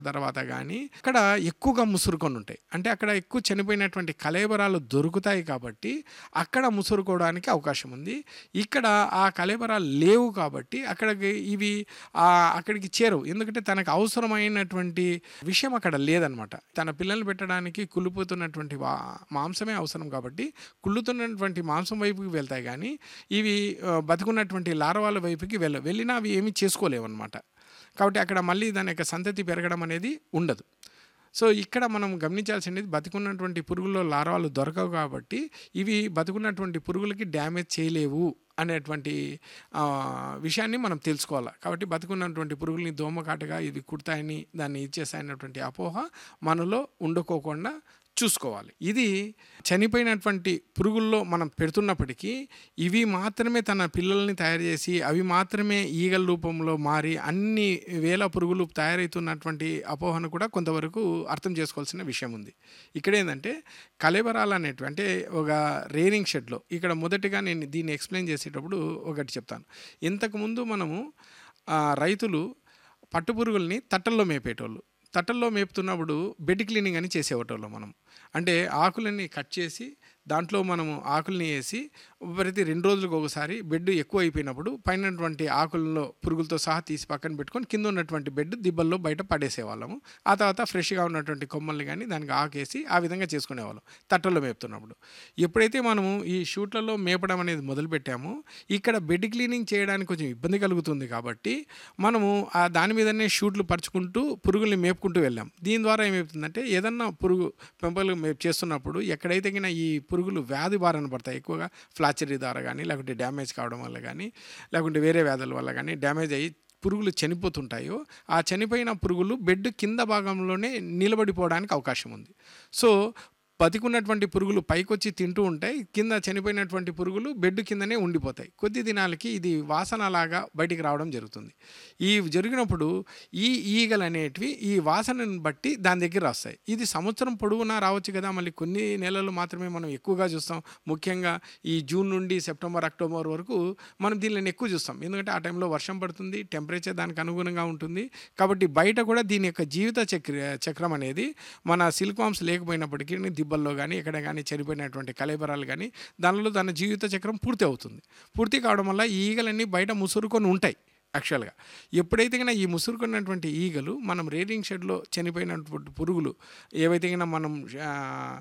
తర్వాత కానీ అక్కడ ఎక్కువగా ముసురుకొని ఉంటాయి అంటే అక్కడ ఎక్కువ చనిపోయినటువంటి కలేబరాలు దొరుకుతాయి కాబట్టి అక్కడ ముసురుకోవడానికి అవకాశం ఉంది ఇక్కడ ఆ కలేబరాలు లేవు కాబట్టి అక్కడికి ఇవి ఆ, అక్కడికి చేరవు ఎందుకంటే తనకు అవసరమైనటువంటి విషయం అక్కడ లేదనమాట తన పిల్లల్ని పెట్టడానికి కుళ్ళిపోతున్నటువంటి వా మాంసమే అవసరం కాబట్టి కుళ్ళుతున్నటువంటి మాంసం వైపుకి వెళ్తాయి కానీ ఇవి ఆ, బతుకున్నటువంటి లారవాల వైపుకి వెళ్ళ వెళ్ళినా అవి ఏమీ చేసుకోలేవు అనమాట కాబట్టి అక్కడ మళ్ళీ దాని యొక్క సంతతి పెరగడం అనేది ఉండదు సో ఇక్కడ మనం గమనించాల్సింది బతుకున్నటువంటి పురుగుల్లో లార్వాలు దొరకవు కాబట్టి ఇవి బతుకున్నటువంటి పురుగులకి డ్యామేజ్ చేయలేవు అనేటువంటి ఆ, విషయాన్ని మనం తెలుసుకోవాలి కాబట్టి బతుకున్నటువంటి పురుగుల్ని దోమకాటగా ఇవి కుడతాయని దాన్ని ఇచ్చేసాయన్నటువంటి అపోహ మనలో ఉండకోకుండా చూసుకోవాలి ఇది చనిపోయినటువంటి పురుగుల్లో మనం పెడుతున్నప్పటికీ ఇవి మాత్రమే తన పిల్లల్ని తయారు చేసి అవి మాత్రమే ఈగల రూపంలో మారి అన్ని వేల పురుగులు తయారవుతున్నటువంటి అపోహను కూడా కొంతవరకు అర్థం చేసుకోవాల్సిన విషయం ఉంది ఇక్కడ ఏంటంటే కలేబరాలు అనేటివి అంటే ఒక రేరింగ్ షెడ్లో ఇక్కడ మొదటిగా నేను దీన్ని ఎక్స్ప్లెయిన్ చేసేటప్పుడు ఒకటి చెప్తాను ఇంతకుముందు మనము ఆ, రైతులు పట్టుపురుగుల్ని తట్టల్లో మేపేటోళ్ళు తట్టల్లో మేపుతున్నప్పుడు బెడ్ క్లీనింగ్ అని చేసేవాటోళ్ళం మనం అంటే ఆకులని కట్ చేసి దాంట్లో మనము ఆకుల్ని వేసి ప్రతి రెండు రోజులకు ఒకసారి బెడ్ ఎక్కువ అయిపోయినప్పుడు పైనటువంటి ఆకుల్లో పురుగులతో సహా తీసి పక్కన పెట్టుకొని కింద ఉన్నటువంటి బెడ్ దిబ్బల్లో బయట పడేసేవాళ్ళము ఆ తర్వాత ఫ్రెష్గా ఉన్నటువంటి కొమ్మల్ని కానీ దానికి ఆకేసి ఆ విధంగా చేసుకునేవాళ్ళం తట్టల్లో మేపుతున్నప్పుడు ఎప్పుడైతే మనము ఈ షూట్లలో మేపడం అనేది మొదలుపెట్టామో ఇక్కడ బెడ్ క్లీనింగ్ చేయడానికి కొంచెం ఇబ్బంది కలుగుతుంది కాబట్టి మనము ఆ దాని మీదనే షూట్లు పరుచుకుంటూ పురుగుల్ని మేపుకుంటూ వెళ్ళాం దీని ద్వారా ఏమవుతుందంటే ఏదన్నా పురుగు పెంపలు మేపు చేస్తున్నప్పుడు ఎక్కడైతే గిన ఈ పురుగులు వ్యాధి బారిన పడతాయి ఎక్కువగా ఫ్లాచరీ ద్వారా కానీ లేకుంటే డ్యామేజ్ కావడం వల్ల కానీ లేకుంటే వేరే వ్యాధుల వల్ల కానీ డ్యామేజ్ అయ్యి పురుగులు చనిపోతుంటాయో ఆ చనిపోయిన పురుగులు బెడ్ కింద భాగంలోనే నిలబడిపోవడానికి అవకాశం ఉంది సో బతికున్నటువంటి పురుగులు పైకొచ్చి తింటూ ఉంటాయి కింద చనిపోయినటువంటి పురుగులు బెడ్ కిందనే ఉండిపోతాయి కొద్ది దినాలకి ఇది వాసనలాగా బయటికి రావడం జరుగుతుంది ఈ జరిగినప్పుడు ఈ ఈగలు అనేటివి ఈ వాసనను బట్టి దాని దగ్గర వస్తాయి ఇది సంవత్సరం పొడవునా రావచ్చు కదా మళ్ళీ కొన్ని నెలలు మాత్రమే మనం ఎక్కువగా చూస్తాం ముఖ్యంగా ఈ జూన్ నుండి సెప్టెంబర్ అక్టోబర్ వరకు మనం దీనిని ఎక్కువ చూస్తాం ఎందుకంటే ఆ టైంలో వర్షం పడుతుంది టెంపరేచర్ దానికి అనుగుణంగా ఉంటుంది కాబట్టి బయట కూడా దీని యొక్క జీవిత చక్ర చక్రం అనేది మన సిల్క్వామ్స్ లేకపోయినప్పటికీ దిబ్బల్లో కానీ ఎక్కడ కానీ చనిపోయినటువంటి కలేబరాలు కానీ దానిలో దాని జీవిత చక్రం పూర్తి అవుతుంది పూర్తి కావడం వల్ల ఈ ఈగలన్నీ బయట ముసురుకొని ఉంటాయి యాక్చువల్గా ఎప్పుడైతే కన్నా ఈ ముసురుకున్నటువంటి ఈగలు మనం రేటింగ్ షెడ్లో చనిపోయినటువంటి పురుగులు ఏవైతే కన్నా మనం ఆ,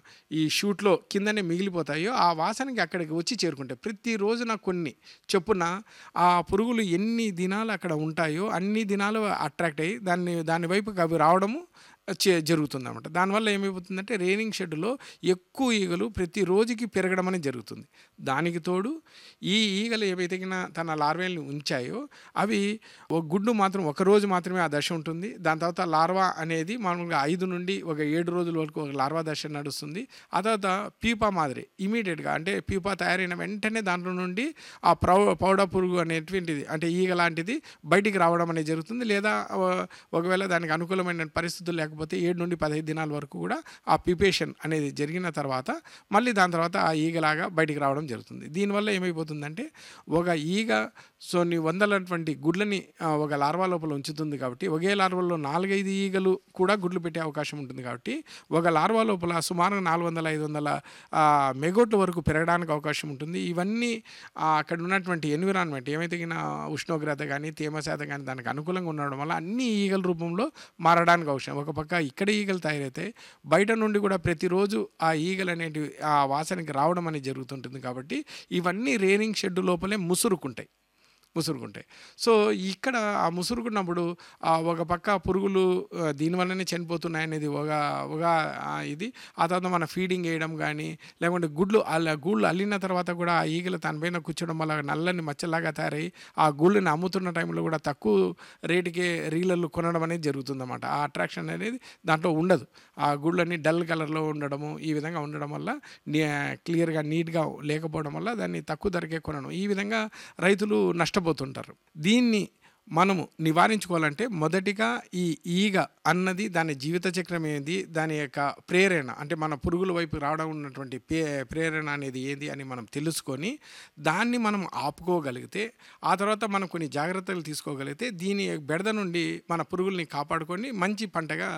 ఈ షూట్లో కిందనే మిగిలిపోతాయో ఆ వాసనకి అక్కడికి వచ్చి చేరుకుంటాయి ప్రతిరోజున కొన్ని చొప్పున ఆ పురుగులు ఎన్ని దినాలు అక్కడ ఉంటాయో అన్ని దినాలు అట్రాక్ట్ అయ్యి దాన్ని దాని వైపుకి అవి రావడము చే జరుగుతుంది అనమాట దానివల్ల ఏమైపోతుందంటే రేనింగ్ షెడ్లో ఎక్కువ ఈగలు ప్రతి రోజుకి పెరగడం అనేది జరుగుతుంది దానికి తోడు ఈ ఈగలు ఏవైతే గిన తన లార్వేల్ని ఉంచాయో అవి ఒక గుడ్డు మాత్రం ఒక రోజు మాత్రమే ఆ దశ ఉంటుంది దాని తర్వాత లార్వా అనేది మామూలుగా ఐదు నుండి ఒక ఏడు రోజుల వరకు ఒక లార్వా దశ నడుస్తుంది ఆ తర్వాత పీపా మాదిరి ఇమీడియట్గా అంటే పీపా తయారైన వెంటనే దాంట్లో నుండి ఆ ప్రౌ పౌడ పురుగు అనేటువంటిది అంటే ఈగ లాంటిది బయటికి రావడం అనేది జరుగుతుంది లేదా ఆ, ఒకవేళ దానికి అనుకూలమైన పరిస్థితులు లేకపోతే ఏడు నుండి పదహైదు దినాల వరకు కూడా ఆ పిపేషన్ అనేది జరిగిన తర్వాత మళ్ళీ దాని తర్వాత ఆ ఈగలాగా బయటికి రావడం జరుగుతుంది దీనివల్ల ఏమైపోతుందంటే ఒక ఈగ కొన్ని వందలటువంటి గుడ్లని ఆ, ఒక లార్వా లోపల ఉంచుతుంది కాబట్టి ఒకే లార్వాలో నాలుగైదు ఈగలు కూడా గుడ్లు పెట్టే అవకాశం ఉంటుంది కాబట్టి ఒక లార్వా లోపల సుమారు నాలుగు వందల ఐదు వందల ఆ, మెగోట్ల వరకు పెరగడానికి అవకాశం ఉంటుంది ఇవన్నీ ఆ, అక్కడ ఉన్నటువంటి ఎన్విరాన్మెంట్ ఏమైతే గిన ఉష్ణోగ్రత కానీ తేమ శాతం కానీ దానికి అనుకూలంగా ఉండడం వల్ల అన్ని ఈగల రూపంలో మారడానికి అవసరం ఒక పక్క ఇక్కడ ఈగలు తయారైతే బయట నుండి కూడా ప్రతిరోజు ఆ ఈగలు అనేటివి ఆ వాసనకి రావడం అనేది జరుగుతుంటుంది కాబట్టి ఇవన్నీ రేనింగ్ షెడ్ లోపలే ముసురుకుంటాయి ముసురుకుంటాయి సో ఇక్కడ ఆ ముసురుకున్నప్పుడు ఆ ఒక పక్క పురుగులు ఆ, దీనివల్లనే చనిపోతున్నాయి అనేది ఒక ఒక ఆ, ఇది ఆ తర్వాత మన ఫీడింగ్ వేయడం కానీ లేకుంటే గుడ్లు అల్ల గూళ్ళు అల్లిన తర్వాత కూడా ఆ ఈగలు దానిపైన కూర్చోడం వల్ల నల్లని మచ్చలాగా తయారై ఆ గూళ్ళని అమ్ముతున్న టైంలో కూడా తక్కువ రేటుకే రీలర్లు కొనడం అనేది జరుగుతుందన్నమాట ఆ అట్రాక్షన్ అనేది దాంట్లో ఉండదు ఆ గూళ్ళని డల్ కలర్లో ఉండడము ఈ విధంగా ఉండడం వల్ల క్లియర్గా నీట్గా లేకపోవడం వల్ల దాన్ని తక్కువ ధరకే కొనడం ఈ విధంగా రైతులు నష్టపోతుంటారు దీన్ని మనము నివారించుకోవాలంటే మొదటిగా ఈ ఈగ అన్నది దాని జీవిత చక్రం ఏంది దాని యొక్క ప్రేరణ అంటే మన పురుగుల వైపు రావడం ఉన్నటువంటి పే ప్రేరణ అనేది ఏంది అని మనం తెలుసుకొని దాన్ని మనం ఆపుకోగలిగితే ఆ తర్వాత మనం కొన్ని జాగ్రత్తలు తీసుకోగలిగితే దీని బెడద నుండి మన పురుగుల్ని కాపాడుకొని మంచి పంటగా